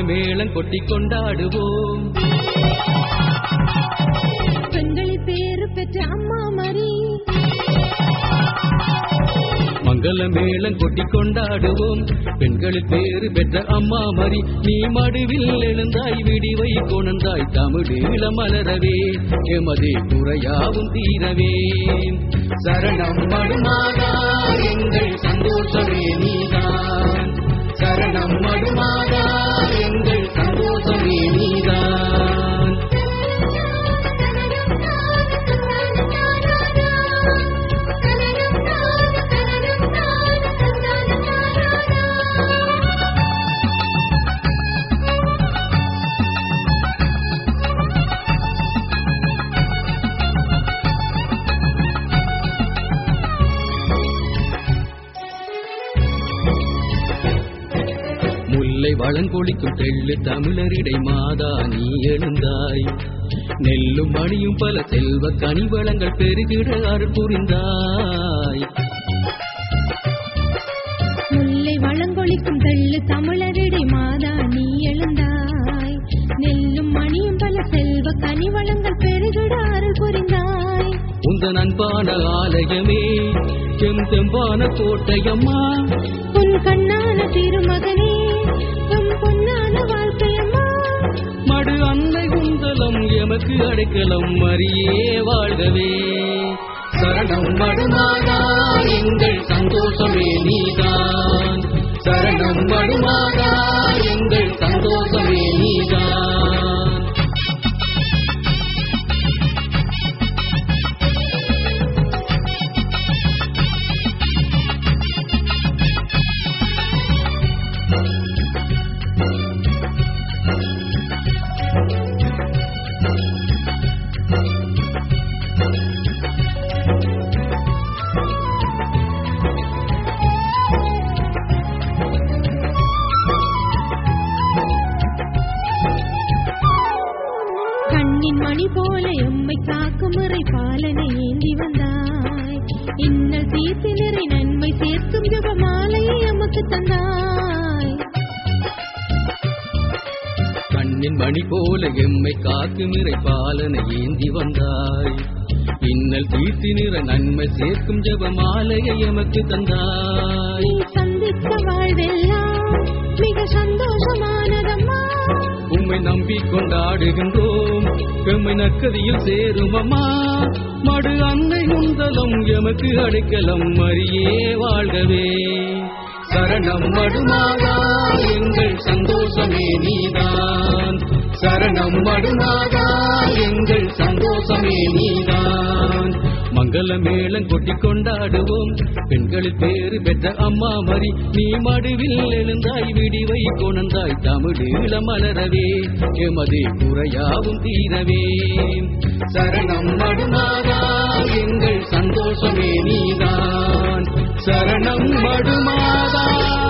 மேளம் கொட்டி கொண்டாடுவோம் பெண்களில் பேறு பெற்ற அம்மா மரி மங்கள மேளம் கொட்டி கொண்டாடுவோம் பெண்களில் பேறு பெற்ற அம்மா மரி நீ மடுவில் எழுந்தாய் விடிவை கொணந்தாய் தமிழீழ மலரவே எமது குறையாவும் தீரவே சரணம் மடுமாதா எங்கள் சந்தோஷமே நீதான் சரணம் மடுமாதா எங்கள் சந்தோஷமே நீதான் முல்லை வளங்கொழிக்கும் தெள்ளு தமிழரிடை மாதா நீ எழுந்தாய் நெல்லும் மணியும் பல செல்வ கனிவளங்கள் பெருகிட அருள் புரிந்தாய் முல்லை வளங்கொழிக்கும் தெள்ளு தமிழரிடை மாதா நீ எழுந்தாய் நெல்லும் மணியும் பல செல்வ கனி வளங்கள் பெருகிட அருள் புரிந்தாய் உந்தன் அன்பான ஆலயமே செம் செம்பான கோட்டையம்மா உன் கண்ணான திருமகனே உன் பொன்னான வாழ்க்கையம்மா மடு அன்னை குந்தலம் எமக்கு அடைக்கலம் மரியே வாழ்கவே சரணம் மடுமாதா எங்கள் சந்தோஷமே நீதான் சரணம் மடுமாதா எங்கள் சந்தோஷமே நீதான் கண்ணின் மணி போல எம்மை காக்கும் முறை பாலனை ஏந்தி வந்தாய் இன்னல் தீர்த்து நிறை நன்மை சேர்க்கும் ஜப மாலையை எமக்கு தந்தாய் கண்ணின் மணி போல எம்மை காத்து நிறை பாலனை ஏந்தி வந்தாய் இன்னல் தீர்த்தி நிற நன்மை சேர்க்கும் ஜப மாலையை எமக்கு தந்தாய் நீ சந்தித்த வாழ்வெல்லாம் மிக சந்தோஷமானதம்மா உம்மை நம்பி கொண்டாடுகின்றோம் எம்மை நற்கதியில் சேரும் அம்மா மடு அன்னை முந்தலம் எமக்கு அடைக்கலம் மரியே வாழ்கவே சரணம் மடுமாதா எங்கள் சந்தோஷமே நீதான் சரணம் மடுமாதா எங்கள் சந்தோஷமே நீதான் மங்கள மேளம் கொட்டி கொண்டாடுவோம் பெண்களில் பேறு பெற்ற அம்மா மரி நீ மடுவில் எழுந்தாய் விடிவை கொணந்தாய் தமிழீழ மலரவே எமது குறையாவும் தீரவே சரணம் மடுமாதா எங்கள் சந்தோஷமே நீதான் சரணம் மடுமாதா